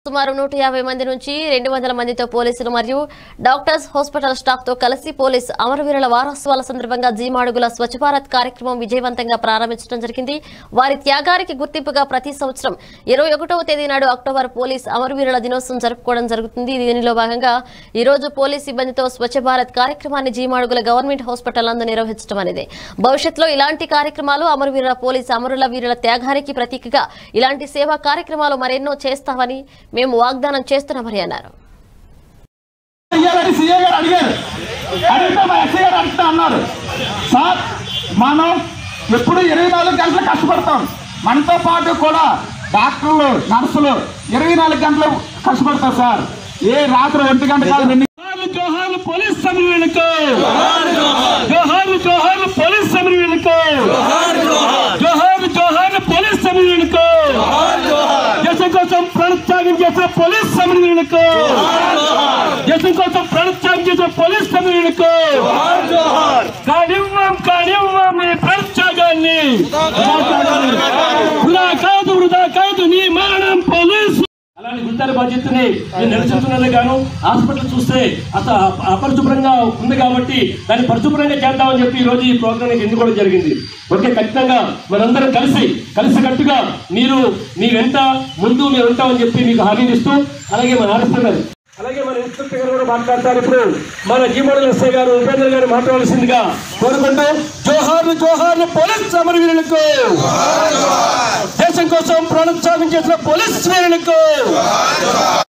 సుమారు నూట యాభై మంది నుంచి రెండు వందల మందితో పోలీసులు మరియు డాక్టర్స్ హాస్పిటల్ స్టాఫ్ తో కలిసి పోలీస్ అమరవీరుల వారోత్సవాల సందర్భంగా జీమాడుగుల స్వచ్ఛ భారత్ కార్యక్రమం విజయవంతంగా ప్రారంభించడం జరిగింది వారి త్యాగానికి గుర్తింపుగా ప్రతి సంవత్సరం ఇరవై ఒకటవ తేదీ నాడు అక్టోబర్ పోలీస్ అమరవీరుల దినోత్సవం జరుపుకోవడం జరుగుతుంది దీనిలో భాగంగా ఈ రోజు పోలీస్ సిబ్బందితో స్వచ్ఛ భారత్ కార్యక్రమాన్ని జీమాడుగుల గవర్నమెంట్ హాస్పిటల్ నందు నిర్వహించడం అనేది భవిష్యత్తులో ఇలాంటి కార్యక్రమాలు అమరవీరుల పోలీస్ అమరుల వీరుల త్యాగానికి ప్రతీకగా ఇలాంటి సేవా కార్యక్రమాలు మరెన్నో చేస్తామని మేము వాగ్దానం చేస్తున్నామని అన్నారు ఇయ్యాలని సీఏ గారు అడిగారు అడిగితే మా ఎస్ఐ గారు అడుగుతా అన్నారు సార్ మనం ఎప్పుడు ఇరవై నాలుగు గంటలు కష్టపడతాం మనతో పాటు కూడా డాక్టర్లు నర్సులు ఇరవై నాలుగు గంటలు కష్టపడతారు సార్ ఏ రాత్రి ఒంటి గంట కాదు రెండు జోహార్లు పోలీస్ సమీరులకు జోహార్లు జోహార్లు పోలీస్ సమీరులకు జోహార్లు జోహార్లు పోలీస్ సమీరులకు దేశం కోసం ప్రాణత్యాగం చేసిన పోలీస్ సమీరులకు దేశం కోసం ప్రాణత్యాగం చేసిన పోలీస్ సమీరులకు కానివ్వం కానివ్వం నీ ప్రాణత్యాగాన్ని వృధా కాదు వృధా కాదు నీ మరణం పోలీసు అలాంటి గుర్తాల బాధ్యతని నేను నిలుచుతున్నది గాను హాస్పిటల్ చూస్తే అత అపరిశుభ్రంగా ఉంది కాబట్టి దాన్ని పరిశుభ్రంగా చేద్దామని చెప్పి ఈ రోజు ఈ ప్రోగ్రామ్ ఎన్నుకోవడం జరిగింది ఓకే ఖచ్చితంగా మనందరం కలిసి కలిసికట్టుగా మీరు మీ వెంట ముందు మేము ఉంటామని చెప్పి మీకు హామీని ఇస్తూ అలాగే మన ఆర్ఎస్పీ గారు అలాగే మన ఇన్స్పెక్టర్ గారు కూడా మాట్లాడతారు ఇప్పుడు మన జీమోడల్ ఎస్ఐ గారు ఉపేంద్ర గారు మాట్లాడాల్సిందిగా కోరుకుంటూ జోహార్లు జోహార్లు పోలీస్ సమరవీరులకు దేశం కోసం ప్రాణత్యాగం చేసిన పోలీస్ వీరులకు